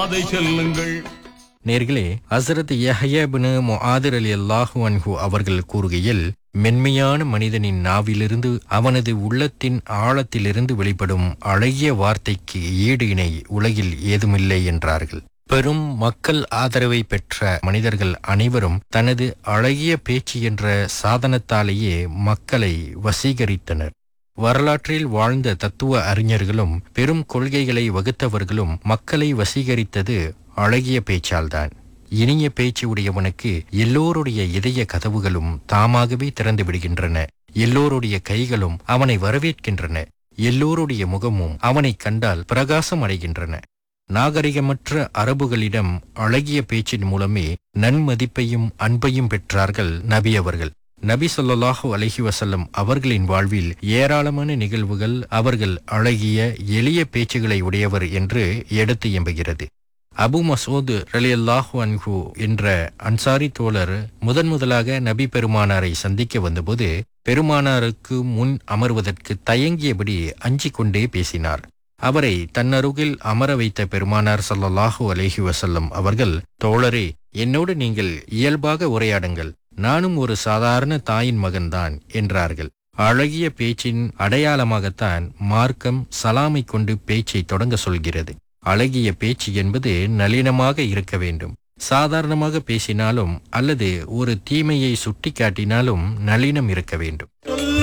பாதை செல்லுங்கள் நேர்களே ஹசரத் யஹ்யபின் முஆதிர் அலி அல்லாஹு அன்ஹு அவர்கள் கூறுகையில் மென்மையான மனிதனின் நாவிலிருந்து அவனது உள்ளத்தின் ஆழத்திலிருந்து வெளிப்படும் அழகிய வார்த்தைக்கு ஈடு இணை உலகில் ஏதுமில்லை என்றார்கள் பெரும் மக்கள் ஆதரவை பெற்ற மனிதர்கள் அனைவரும் தனது அழகிய பேச்சு என்ற சாதனத்தாலேயே மக்களை வசீகரித்தனர் வரலாற்றில் வாழ்ந்த தத்துவ அறிஞர்களும் பெரும் கொள்கைகளை வகுத்தவர்களும் மக்களை வசீகரித்தது அழகிய பேச்சால்தான் இனிய பேச்சு உடையவனுக்கு எல்லோருடைய இதய கதவுகளும் தாமாகவே திறந்து விடுகின்றன எல்லோருடைய கைகளும் அவனை வரவேற்கின்றன எல்லோருடைய முகமும் அவனைக் கண்டால் பிரகாசம் அடைகின்றன நாகரிகமற்ற அரபுகளிடம் அழகிய பேச்சின் மூலமே நன்மதிப்பையும் அன்பையும் பெற்றார்கள் நபி அவர்கள் நபி ஸல்லல்லாஹு அலைஹி வஸல்லம் அவர்களின் வாழ்வில் ஏராளமான நிகழ்வுகள் அவர்கள் அழகிய எளிய பேச்சுகளை உடையவர் என்று எடுத்து எம்புகிறது அபு மசூத் ரலியல்லாஹு அன்ஹு என்ற அன்சாரி தோழர் முதன் முதலாக நபி பெருமானாரை சந்திக்க வந்தபோது பெருமானாருக்கு முன் அமர்வதற்கு தயங்கியபடி அஞ்சிக் கொண்டே பேசினார் அவரை தன்னருகில் அமர வைத்த பெருமானார் ஸல்லல்லாஹு அலைஹி வஸல்லம் அவர்கள் தோழரே என்னோடு நீங்கள் இயல்பாக உரையாடுங்கள் நானும் ஒரு சாதாரண தாயின் மகன்தான் என்றார்கள் அழகிய பேச்சின் அடையாளமாகத்தான் மார்க்கம் சலாமை கொண்டு பேச்சை தொடங்க சொல்கிறது அழகிய பேச்சு என்பது நளினமாக இருக்க வேண்டும் சாதாரணமாக பேசினாலும் அல்லது ஒரு தீமையை சுட்டிக்காட்டினாலும் நளினம் இருக்க வேண்டும்